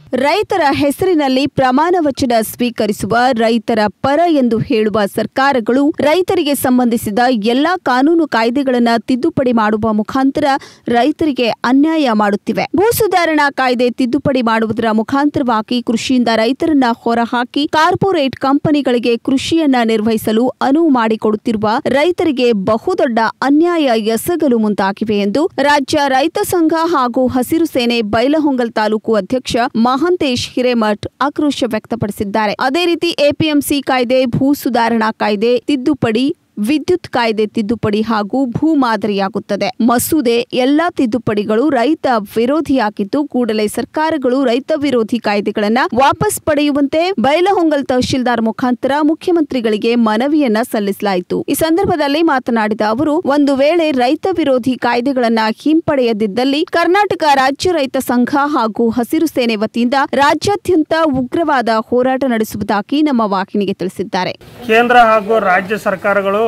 ರೈತರ ಹೆಸರಿನಲ್ಲಿ ಪ್ರಮಾಣ ವಚನ ಸ್ವೀಕರಿಸುವ ರೈತರ ಪರ ಎಂದು ಹೇಳುವ ಸರ್ಕಾರಗಳು ರೈತರಿಗೆ ಸಂಬಂಧಿಸಿದ ಎಲ್ಲಾ ಕಾನೂನು ಕಾಯ್ದೆಗಳನ್ನು ತಿದ್ದುಪಡಿ ಮಾಡುವ ಮುಖಾಂತರ ರೈತರಿಗೆ ಅನ್ಯಾಯ ಮಾಡುತ್ತಿವೆ ಭೂ ಸುಧಾರಣಾ ಕಾಯ್ದೆ ತಿದ್ದುಪಡಿ ಮಾಡುವುದರ ಮುಖಾಂತರವಾಗಿ ಕೃಷಿಯಿಂದ ರೈತರನ್ನ ಹೊರಹಾಕಿ ಕಾರ್ಪೊರೇಟ್ ಕಂಪನಿಗಳಿಗೆ ಕೃಷಿಯನ್ನ ನಿರ್ವಹಿಸಲು ಅನುವು ಮಾಡಿಕೊಡುತ್ತಿರುವ ರೈತರಿಗೆ ಬಹುದೊಡ್ಡ ಅನ್ಯಾಯ ಎಸಗಲು ಮುಂದಾಗಿವೆ ಎಂದು ರಾಜ್ಯ ರೈತ ಸಂಘ ಹಾಗೂ ಹಸಿರು ಸೇನೆ ಬೈಲಹೊಂಗಲ್ ತಾಲೂಕು ಅಧ್ಯಕ್ಷ ಮಹಾಂತೇಶ್ ಹಿರೇಮಠ್ ಆಕ್ರೋಶ ವ್ಯಕ್ತಪಡಿಸಿದ್ದಾರೆ ಅದೇ ರೀತಿ ಎಪಿಎಂಸಿ ಕಾಯ್ದೆ ಭೂ ಸುಧಾರಣಾ ಕಾಯ್ದೆ ತಿದ್ದುಪಡಿ ವಿದ್ಯುತ್ ಕಾಯ್ದೆ ತಿದ್ದುಪಡಿ ಹಾಗೂ ಭೂ ಮಾದರಿಯಾಗುತ್ತದೆ ಮಸೂದೆ ಎಲ್ಲಾ ತಿದ್ದುಪಡಿಗಳು ರೈತ ವಿರೋಧಿಯಾಗಿದ್ದು ಕೂಡಲೇ ಸರ್ಕಾರಗಳು ರೈತ ವಿರೋಧಿ ಕಾಯ್ದೆಗಳನ್ನ ವಾಪಸ್ ಪಡೆಯುವಂತೆ ಬೈಲಹೊಂಗಲ್ ತಹಶೀಲ್ದಾರ್ ಮುಖಾಂತರ ಮುಖ್ಯಮಂತ್ರಿಗಳಿಗೆ ಮನವಿಯನ್ನ ಸಲ್ಲಿಸಲಾಯಿತು ಈ ಸಂದರ್ಭದಲ್ಲಿ ಮಾತನಾಡಿದ ಅವರು ಒಂದು ವೇಳೆ ರೈತ ವಿರೋಧಿ ಕಾಯ್ದೆಗಳನ್ನ ಹಿಂಪಡೆಯದಿದ್ದಲ್ಲಿ ಕರ್ನಾಟಕ ರಾಜ್ಯ ರೈತ ಸಂಘ ಹಾಗೂ ಹಸಿರು ಸೇನೆ ವತಿಯಿಂದ ರಾಜ್ಯಾದ್ಯಂತ ಉಗ್ರವಾದ ಹೋರಾಟ ನಡೆಸುವುದಾಗಿ ನಮ್ಮ ವಾಹಿನಿಗೆ ತಿಳಿಸಿದ್ದಾರೆ ಕೇಂದ್ರ ಹಾಗೂ ರಾಜ್ಯ ಸರ್ಕಾರಗಳು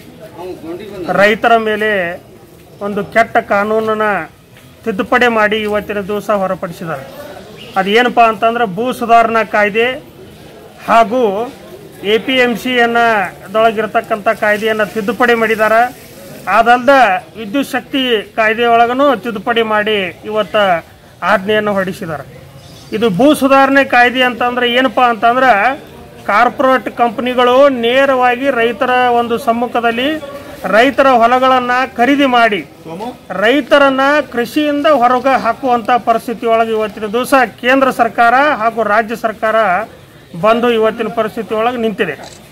ರೈತರ ಮೇಲೆ ಒಂದು ಕೆಟ್ಟ ಕಾನೂನನ್ನ ತಿದ್ದುಪಡಿ ಮಾಡಿ ಇವತ್ತಿನ ದಿವಸ ಹೊರಪಡಿಸಿದ್ದಾರೆ ಅದು ಏನಪ್ಪ ಅಂತಂದ್ರೆ ಭೂ ಸುಧಾರಣಾ ಕಾಯ್ದೆ ಹಾಗೂ ಎ ಪಿ ಎಮ್ ಸಿಯನ್ನು ದೊಳಗಿರ್ತಕ್ಕಂಥ ಕಾಯ್ದೆಯನ್ನು ತಿದ್ದುಪಡಿ ಮಾಡಿದ್ದಾರೆ ಅದಲ್ದ ವಿದ್ಯುತ್ ಶಕ್ತಿ ಕಾಯ್ದೆಯೊಳಗೂ ತಿದ್ದುಪಡಿ ಮಾಡಿ ಇವತ್ತು ಆಜ್ಞೆಯನ್ನು ಹೊರಡಿಸಿದ್ದಾರೆ ಇದು ಭೂ ಸುಧಾರಣೆ ಕಾಯ್ದೆ ಅಂತಂದ್ರೆ ಏನಪ್ಪಾ ಅಂತಂದ್ರೆ ಕಾರ್ಪೊರೇಟ್ ಕಂಪನಿಗಳು ನೇರವಾಗಿ ರೈತರ ಒಂದು ಸಮ್ಮುಖದಲ್ಲಿ ರೈತರ ಹೊಲಗಳನ್ನ ಖರೀದಿ ಮಾಡಿ ರೈತರನ್ನ ಕೃಷಿಯಿಂದ ಹೊರಗೆ ಹಾಕುವಂತ ಪರಿಸ್ಥಿತಿ ಒಳಗೆ ಇವತ್ತಿನ ದಿವಸ ಕೇಂದ್ರ ಸರ್ಕಾರ ಹಾಗೂ ರಾಜ್ಯ ಸರ್ಕಾರ ಬಂದು ಇವತ್ತಿನ ಪರಿಸ್ಥಿತಿ ಒಳಗೆ ನಿಂತಿದೆ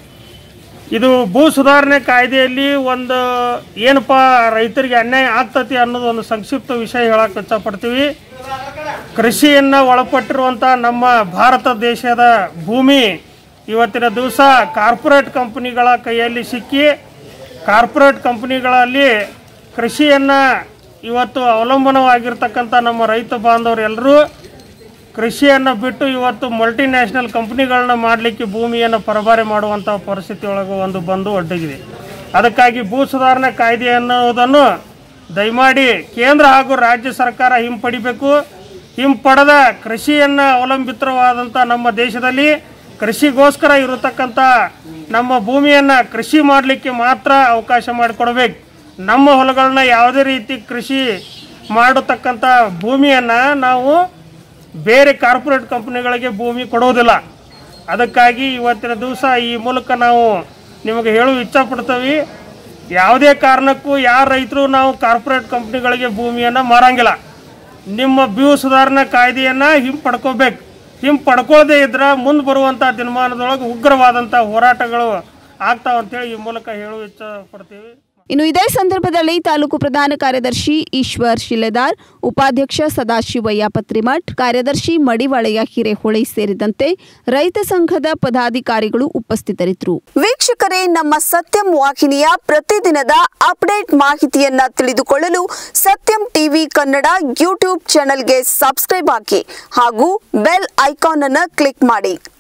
ಇದು ಭೂ ಸುಧಾರಣೆ ಕಾಯ್ದೆಯಲ್ಲಿ ಒಂದು ಏನಪ್ಪ ರೈತರಿಗೆ ಅನ್ಯಾಯ ಆಗ್ತತಿ ಅನ್ನೋದು ಒಂದು ಸಂಕ್ಷಿಪ್ತ ವಿಷಯ ಹೇಳಕ್ಕೆ ಇಷ್ಟಪಡ್ತೀವಿ ಕೃಷಿಯನ್ನು ಒಳಪಟ್ಟಿರುವಂಥ ನಮ್ಮ ಭಾರತ ದೇಶದ ಭೂಮಿ ಇವತ್ತಿನ ದಿವಸ ಕಾರ್ಪೊರೇಟ್ ಕಂಪನಿಗಳ ಕೈಯಲ್ಲಿ ಸಿಕ್ಕಿ ಕಾರ್ಪೊರೇಟ್ ಕಂಪನಿಗಳಲ್ಲಿ ಕೃಷಿಯನ್ನು ಇವತ್ತು ಅವಲಂಬನವಾಗಿರ್ತಕ್ಕಂಥ ನಮ್ಮ ರೈತ ಬಾಂಧವರೆಲ್ಲರೂ ಕೃಷಿಯನ್ನು ಬಿಟ್ಟು ಇವತ್ತು ಮಲ್ಟಿನ್ಯಾಷನಲ್ ಕಂಪ್ನಿಗಳನ್ನ ಮಾಡಲಿಕ್ಕೆ ಭೂಮಿಯನ್ನು ಪರಭಾರೆ ಮಾಡುವಂಥ ಪರಿಸ್ಥಿತಿ ಒಳಗೆ ಒಂದು ಬಂದು ಒಡ್ಡಗಿದೆ ಅದಕ್ಕಾಗಿ ಭೂ ಸುಧಾರಣೆ ಕಾಯ್ದೆ ಅನ್ನೋದನ್ನು ದಯಮಾಡಿ ಕೇಂದ್ರ ಹಾಗೂ ರಾಜ್ಯ ಸರ್ಕಾರ ಹಿಂಪಡಿಬೇಕು ಹಿಂಪಡೆದ ಕೃಷಿಯನ್ನು ಅವಲಂಬಿತವಾದಂಥ ನಮ್ಮ ದೇಶದಲ್ಲಿ ಕೃಷಿಗೋಸ್ಕರ ಇರತಕ್ಕಂಥ ನಮ್ಮ ಭೂಮಿಯನ್ನು ಕೃಷಿ ಮಾಡಲಿಕ್ಕೆ ಮಾತ್ರ ಅವಕಾಶ ಮಾಡಿಕೊಡ್ಬೇಕು ನಮ್ಮ ಹೊಲಗಳನ್ನ ಯಾವುದೇ ರೀತಿ ಕೃಷಿ ಮಾಡತಕ್ಕಂಥ ಭೂಮಿಯನ್ನು ನಾವು ಬೇರೆ ಕಾರ್ಪೊರೇಟ್ ಕಂಪ್ನಿಗಳಿಗೆ ಭೂಮಿ ಕೊಡೋದಿಲ್ಲ ಅದಕ್ಕಾಗಿ ಇವತ್ತಿನ ದಿವಸ ಈ ಮೂಲಕ ನಾವು ನಿಮಗೆ ಹೇಳು ಇಚ್ಛಪಡ್ತೀವಿ ಯಾವುದೇ ಕಾರಣಕ್ಕೂ ಯಾರ ರೈತರು ನಾವು ಕಾರ್ಪೊರೇಟ್ ಕಂಪ್ನಿಗಳಿಗೆ ಭೂಮಿಯನ್ನು ಮಾರಂಗಿಲ್ಲ ನಿಮ್ಮ ಭೂ ಸುಧಾರಣಾ ಕಾಯ್ದೆಯನ್ನು ಹಿಂಪಡ್ಕೋಬೇಕು ಹಿಂಪಡ್ಕೊಳ್ಳದೆ ಇದ್ರೆ ಮುಂದೆ ಬರುವಂಥ ದಿನಮಾನದೊಳಗೆ ಉಗ್ರವಾದಂಥ ಹೋರಾಟಗಳು ಆಗ್ತಾವಂತೇಳಿ ಈ ಮೂಲಕ ಹೇಳು ಇಚ್ಛಪಡ್ತೀವಿ ಇನ್ನು ಇದೇ ಸಂದರ್ಭದಲ್ಲಿ ತಾಲೂಕು ಪ್ರಧಾನ ಕಾರ್ಯದರ್ಶಿ ಈಶ್ವರ್ ಶಿಲೆದಾರ್ ಉಪಾಧ್ಯಕ್ಷ ಸದಾಶಿವಯ್ಯ ಪತ್ರಿಮಠ್ ಕಾರ್ಯದರ್ಶಿ ಮಡಿವಾಳೆಯ ಹಿರೇಹೊಳೆ ಸೇರಿದಂತೆ ರೈತ ಸಂಘದ ಪದಾಧಿಕಾರಿಗಳು ಉಪಸ್ಥಿತರಿದ್ದರು ವೀಕ್ಷಕರೇ ನಮ್ಮ ಸತ್ಯಂ ವಾಹಿನಿಯ ಪ್ರತಿದಿನದ ಅಪ್ಡೇಟ್ ಮಾಹಿತಿಯನ್ನ ತಿಳಿದುಕೊಳ್ಳಲು ಸತ್ಯಂ ಟಿವಿ ಕನ್ನಡ ಯೂಟ್ಯೂಬ್ ಚಾನೆಲ್ಗೆ ಸಬ್ಸ್ಕ್ರೈಬ್ ಹಾಕಿ ಹಾಗೂ ಬೆಲ್ ಐಕಾನ್ ಅನ್ನು ಕ್ಲಿಕ್ ಮಾಡಿ